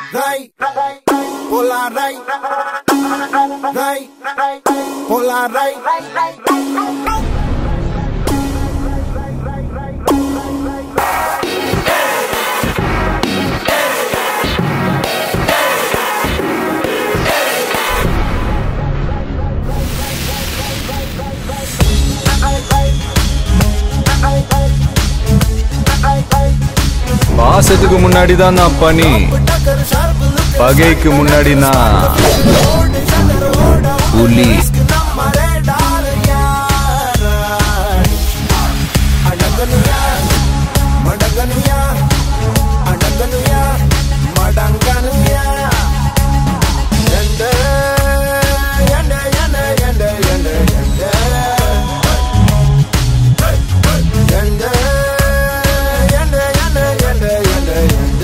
right, polar right, right, polar right. பாசத்துக்கு முன்னாடி தான் நான் பனி டக்கர் ஷார்ப் லுக் பகைக்கு முன்னாடி நான் ஓடு சக்கர ஓட புலி நம்ம ரேடார் யார் அடங்கனுயா மடங்கனுயா அடங்கனுயா மடங்கனுயா எந்த எந்த எந்த எந்த எந்த எந்த எந்த எந்த எந்த எந்த எந்த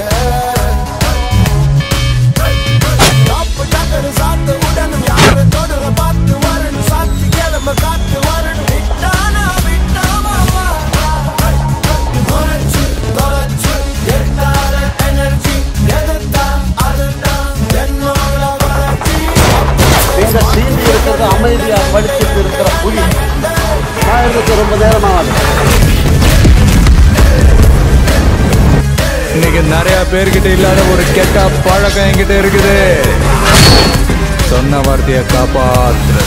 டாப்பு டக்கரு சாத்து உடனும் யாரு தொடர பார்த்து வரணும் சாத்தி கிளம்ப காத்து வரணும் விட்டானா விட்டாமா முறைச்சு தொலைச்சு எட்டார எனர்ஜி எதிர்த்தான் அதுதான் என்னோட வளர்ச்சி எங்க சீண்டி இருக்கிறது அமைதியா படிச்சுட்டு இருக்கிற புலி நான் இருந்துச்சு ரொம்ப நேரம் ஆகுது இன்னைக்கு நிறைய பேர்கிட்ட இல்லாத ஒரு கெட்ட பழக்கம் என்கிட்ட இருக்குது சொன்ன வார்த்தையை காப்பாத்துறது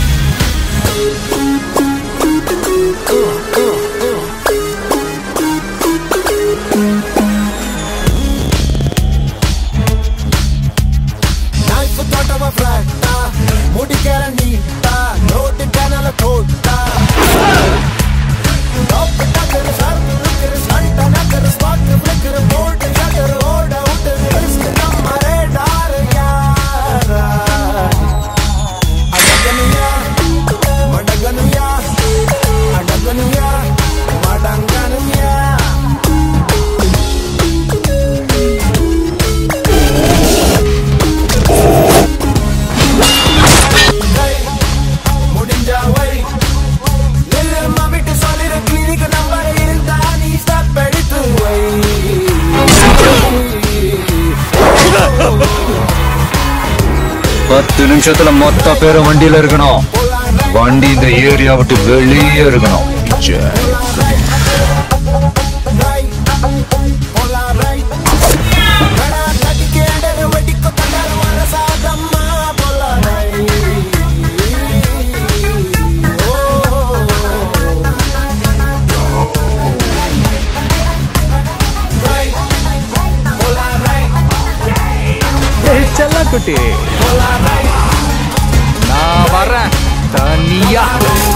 நைஃப் தோட்டவ ஃபிளாட்டா முடிக்கிற நீட்டா நோட்டு கேனல போட்டா டாப்பு டக்கரு ஷார்ப்பு லுக்கரு ஸ்டண்ட்டா நக்கரு ஸ்பாட்டு ஃபிளிக்கரு போட்டு டக்கரு ஓட விட்டு ரிஸ்க் நம்ம ரேடார் யாரா அடங்கனுயா மடங்கனுயா அடங்கனுயா மடங்கனுயா கை முடிஞ்சா வை நில்லம்மா விட்டு சொல்லிரு கிளினிக் நம்பர் இருந்தா நீ ஸ்டெப் எடுத்து வை பத்து நிமிஷத்துல மொத்த பேரும் வண்டியில இருக்கணும் வண்டி இந்த ஏரியா விட்டு வெளியே இருக்கணும் சே. Right, polar right. கடா நடிக்கேண்டரு வெடிக்கு தண்டரு வரசாதம்மா polar right. Oh. Right, polar right, செல்லக்குட்டி polar right. நான் வரேன் தனியா